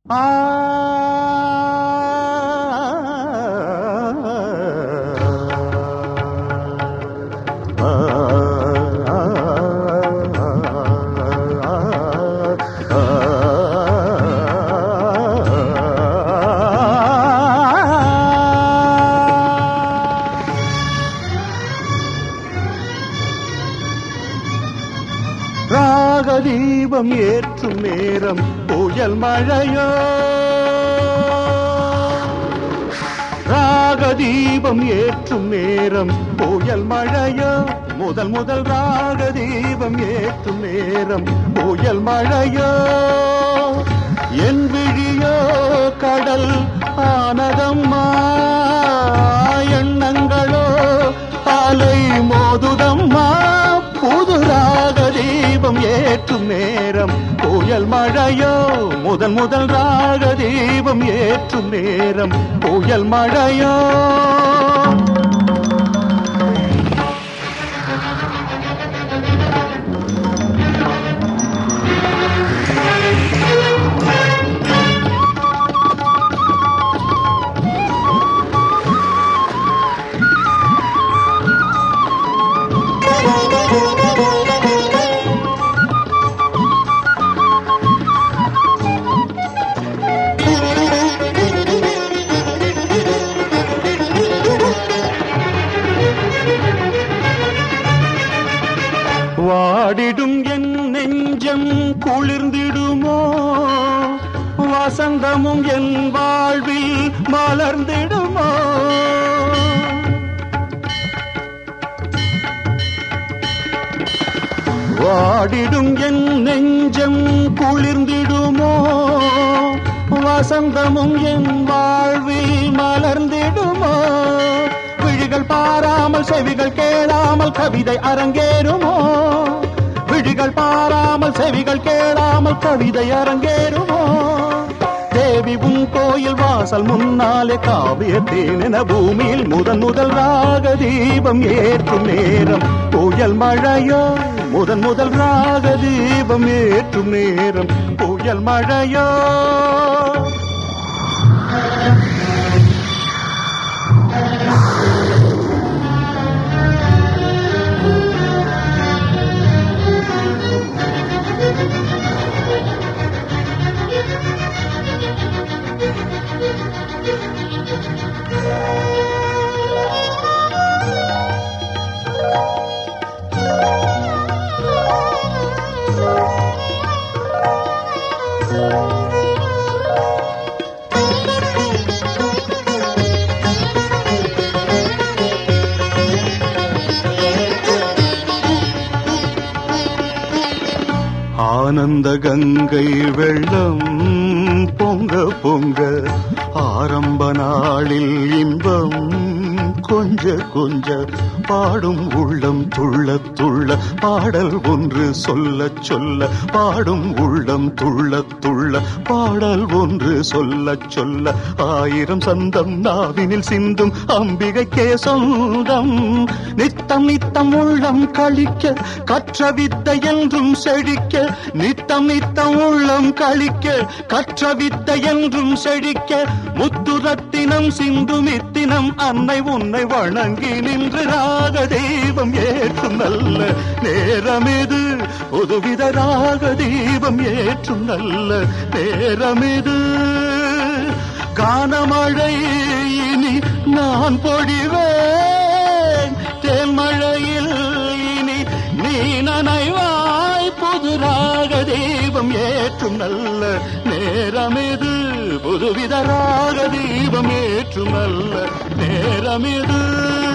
ஆ ராகதீபம் ஏற்றும் நேரம் புயல் மழையோ ராகதீபம் ஏற்றும் நேரம் புயல் மழையோ முதல் முதல் ராகதீபம் ஏற்றும் நேரம் புயல் மழையோ என் விழியோ கடல் ஆனதம்மா எண்ணங்களோ அலை மோதுதம்மா புது ராகதீபம் ஏற்றும் நேரம் புயல் மழையோ முதல் முதல் ராகதீபம் ஏற்றும் நேரம் புயல் மழையோ வாடிடும் என் நெஞ்சம் குளிர்ந்திடுமோ வசந்தமும் என் வாழ்வில் மலர்ந்திடுமோ வாடிடும் என் நெஞ்சம் குளிர்ந்திடுமோ வசந்தமும் என் வாழ்வில் மலர்ந்திடுமோ விழிகள் பாராமல் செவிகள் கேளாமல் கவிதை அரங்கேறுமோ விழிகள் பாராமல் செவிகள் கேளாமல் கவிதை அரங்கேறுமோ தேவி உன் கோயில் வாசல் முன்னாலே காவியத்தேன் என பூமியில் முதன் முதல் ராக தீபம் ஏற்றும் நேரம் புயல் மழையோ முதன் முதல் ராக தீபம் ஏற்றும் நேரம் புயல் மழையோ ஆனந்த கங்கை வெள்ளம் பொங்க பொங்க ஆரம்ப நாளில் இன்பம் கொஞ்ச கொஞ்ச பாடும் உள்ளம் துள்ள துள்ள பாடல் ஒன்று சொல்ல சொல்ல பாடும் உள்ளம் துள்ள துள்ள பாடல் ஒன்று சொல்ல சொல்ல ஆயிரம் சந்தம் நாவினில் சிந்தும் அம்பிகைக்கே சொந்தம் நித்தம் நித்தம் உள்ளம் கழிக்க கற்ற வித்தை என்றும் செழிக்க நித்தம் நித்தம் உள்ளம் கழிக்க கற்ற வித்தை என்றும் செழிக்க முத்து ரத்தினம் சிந்து மித்தினம் அன்னை உன்னை வணங்கி நின்று ராக தெய்வம் ஏற்றும் நல்ல நேரம் இது புதுவித ராக தெய்வம் ஏற்றும் நல்ல நேரம் இது கானமழை இனி நான் பொழிவேன் தேன்மழையில் இனி நீ நனைவாய் புது ராக தெய்வம் ஏற்றும் நல்ல நேரம் இது புதுவித ராக தெய்வம் ஏற்றும் நல்ல நேரம் இது